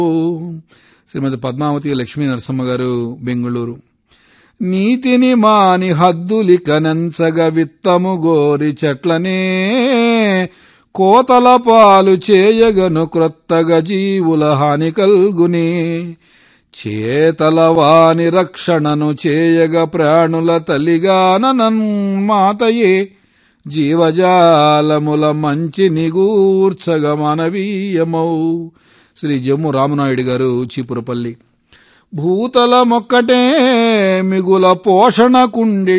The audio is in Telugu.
శ్రీమతి పద్మావతి లక్ష్మీ నరసమ్మ గారు బెంగుళూరు నీతిని మాని హద్దులిక నంచగ విత్తము గోరి చెట్లనే కోతల పాలు చేయగను క్రొత్తగా జీవుల హాని కల్గునే చేతల వాని రక్షణను చేయగ ప్రాణుల తల్లిగాననన్ మాతయే జీవజాలముల మంచి నిగూర్చగ మానవీయమౌ శ్రీ జమ్ము రామనాయుడు గారు చీపురపల్లి భూతలమొక్కటే మిగుల పోషణ కుండి